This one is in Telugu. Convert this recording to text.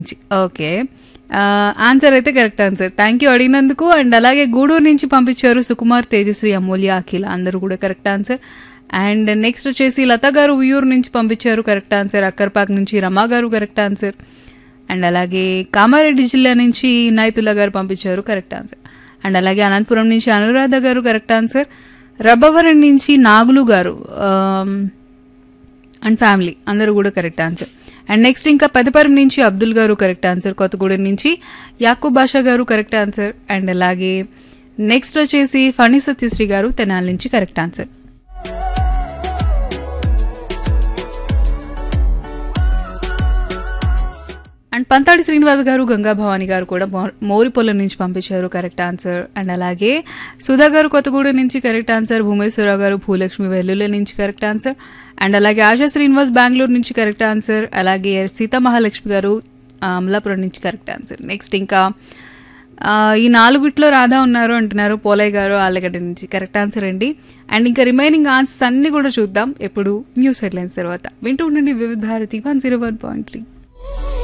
ఓకే. ఆహ్, ఆన్సర్ అయితే కరెక్ట్ ఆన్సర్. థ్యాంక్ యూ అడిగినందుకు. అండ్ అలాగే గూడూరు నుంచి పంపించారు సుకుమార్, తేజశ్రీ, అమూల్య, అఖిల అందరూ కూడా కరెక్ట్ ఆన్సర్. అండ్ నెక్స్ట్ వచ్చేసి లత గారు ఉయ్యూరు నుంచి పంపించారు కరెక్ట్ ఆన్సర్. అక్కర్పాక్ నుంచి రమా గారు కరెక్ట్ ఆన్సర్. అండ్ అలాగే కామారెడ్డి జిల్లా నుంచి ఇనాయతుల్లా గారు పంపించారు కరెక్ట్ ఆన్సర్. అండ్ అలాగే అనంతపురం నుంచి అనురాధ గారు కరెక్ట్ ఆన్సర్. రబ్బవరం నుంచి నాగులు గారు ఆమ్, అండ్ ఫ్యామిలీ అందరూ కూడా కరెక్ట్ ఆన్సర్ అండ్ నెక్స్ట్ ఇంకా పెదపరం నుంచి అబ్దుల్ గారు కరెక్ట్ ఆన్సర్ కొత్తగూడెం నుంచి యాకూబ్ బాషా గారు కరెక్ట్ ఆన్సర్ అండ్ అలాగే నెక్స్ట్ వచ్చేసి ఫణి సత్యశ్రీ గారు తెనాలి నుంచి correct answer and Panthadi Srinivas గారు గంగా భవాని గారు కూడా మో- మోరిపొలం నుంచి పంపించారు కరెక్ట్ ఆన్సర్ అండ్ అలాగే సుధా గారు కొత్తగూడెం నుంచి కరెక్ట్ ఆన్సర్ భూమేశ్వరరావు గారు భూలక్ష్మి వెల్లుల నుంచి కరెక్ట్ ఆన్సర్ అండ్ అలాగే ఆశా శ్రీనివాస్ బెంగళూరు నుంచి కరెక్ట్ ఆన్సర్ అలాగే సీతా మహాలక్ష్మి గారు ఆ, అమలాపురం నుంచి కరెక్ట్ ఆన్సర్ నెక్స్ట్ ఇంకా ఆ, ఈ నాలుగిట్లో రాధా ఉన్నారు అంటున్నారు పోలయ్య గారు ఆళ్ళగడ్డ నుంచి కరెక్ట్ ఆన్సర్ అండి అండ్ ఇంకా రిమైనింగ్ ఆన్సర్స్ అన్ని కూడా చూద్దాం ఎప్పుడు న్యూస్ హెడ్లైన్స్ తర్వాత వింటూ ఉండండి Vividh Bharati one zero one point three